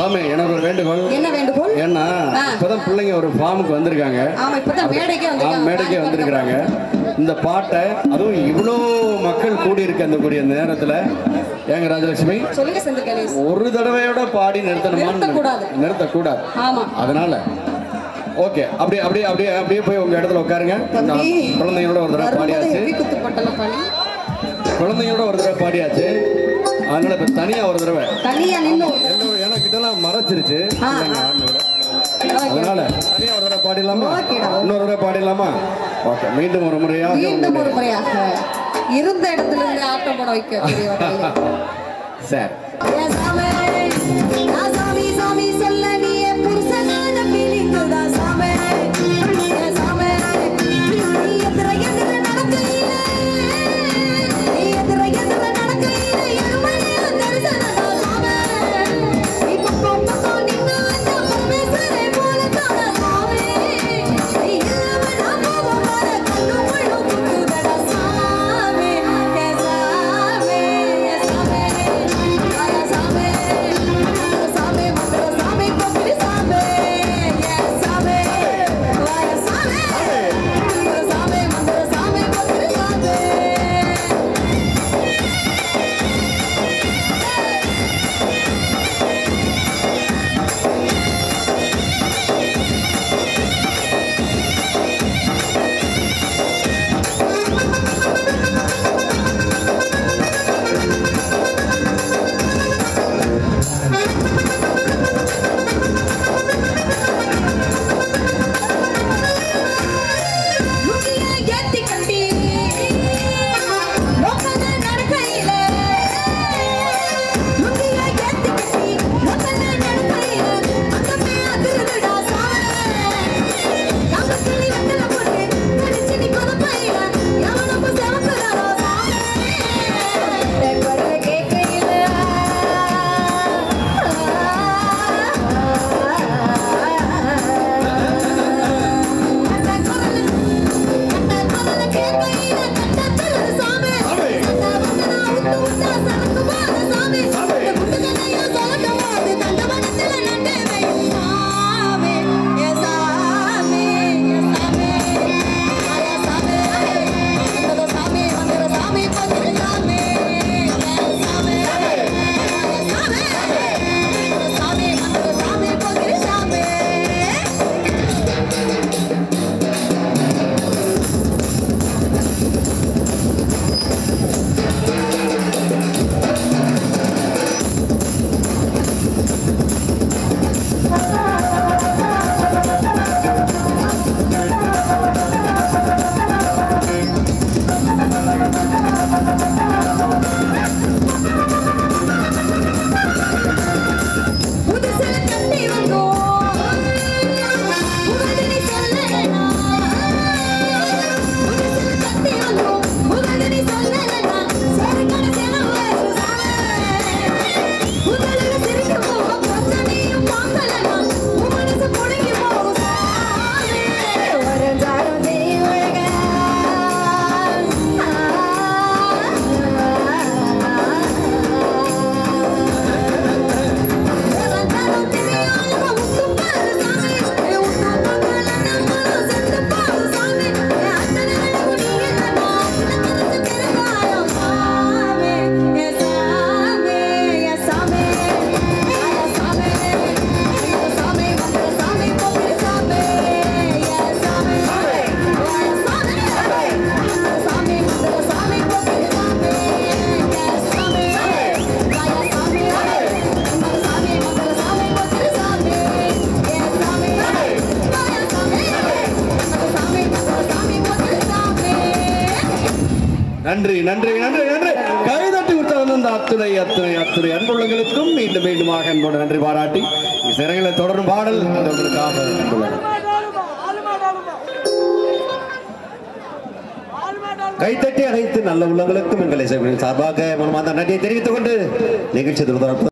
சாமி எனக்கு ஒரு வேண்டுகோள் என்ன வேண்டுகோள் ஏன்னா ஆ. இப்பதான் பிள்ளைங்க ஒரு ஃபார்முக்கு வந்திருக்காங்க ஆமா இப்பதான் மேடைக்கே ஆ, வந்திருக்காங்க. மேடைக்கே வந்திருக்கிறாங்க இந்த பாட்டை அதுவும் இவ்வளோ மக்கள் கூடி இருக்க அந்த கூடிய நேரத்துல ஏங்க ராஜலட்சுமி சொல்லுங்க செந்தில் கணேஷ் ஒரு தடவையோட பாடி நிறுத்தணுமான்னு நிறுத்தக்கூடாது. நிறுத்தக்கூடாது ஆமா அதனால ஓகே அப்படியே அப்படியே அப்படியே அப்படியே போய் உங்க இடத்துல உட்காருங்க தம்பி குழந்தைங்களோட ஒரு தடவை வரும்போது பாடியாச்சு ஹெவி குத்து பட்டல பாடி குழந்தைங்களோட ஒரு தடவை பாடியாச்சு அதனால இப்ப தனியா ஒரு தடவை தனியா நின்னு எல்லாம் எனக்கு இதெல்லாம் மறைச்சிருச்சு ஆ, பிள்ளைங்க ஆ. ஆடுனதுல. Okay. அதனால தனியா ஒரு தடவை பாடிடலாமா ஓகேடா. இன்னொரு தடவை பாடிடலாமா ஓகே மீண்டும் ஒரு முறையாக மீண்டும் ஒரு உங்களுடைய- முறையாக இருந்த இடத்துல இருந்து ஆட்டம் போட வைக்க பெரிய வகையில. சரி ஏன் சாமி, நான் சாமி, சாமி சொல்ல நீ என் புருஷனான feeling தான் சாமி. ஏன் சாமி, நீ எதிர எதிர நடக்கையில, நீ எதிர எதிர நடக்கையில எருமையில தரிசனம் தான் சாமி. நீ பக்கம் பக்கம் நின்னா அந்த பரமேஸ்வரை போல தானா சாமி. நீ இல்லாம நான் போக வர கண்ணு முள்ளு குத்துதடா சாமி. ஏன் சாமி, ஏன் சாமி, ஆயா சாமி, மந்திர சாமி, மந்திர சாமி, பத்திரி சாமி. ஏன் சாமி, ஆயா சாமி, மந்திர சாமி, மந்திர சாமி, பத்திரி சாமி. லுங்கிய ஏத்தி கட்டி லோக்கல்ல நடக்கையில லுங்கிய ஏத்தி கட்டி லோக்கல்ல நடக்கையில அங்கமே அதிருதுடா சாமி நம்ம கிளி வெத்தல போட்டு கடிச்சு நீ கொதப்பையில எவனுக்கு செவக்குறாரோ சாமி தெக்கட கேக்கையில சாமி புதுசில கட்டி வந்தோம் புகழனி சொல்லலனா புதுசில கட்டி வந்தோம் புகழனி சொல்லலனா சரக்கட செலவு புகழல சிரிக்க போகும் பிரச்சனையும் பார்க்கலனா உன் மனசு புடுங்கி போகும் சாமி ஒரு ஜாடம் தெய்வழக நன்றி நன்றி நன்றி நன்றி கைதட்டி விட்டது இந்த அத்துணை அத்துணை அத்துணை அன்புள்ளங்களுக்கும் மீண்டும் மீண்டுமாக அன்போடு நன்றி பாராட்டி சிறைகளை தொடரும் பாடல் அது உங்களுக்காக உள்ளது. கைத்தட்டி அனைத்து நல்ல உள்ளங்களுக்கும் எங்களை சார்பாக மனமார்ந்த நன்றியை தெரிவித்துக் கொண்டு நிகழ்ச்சி தொடர்ந்து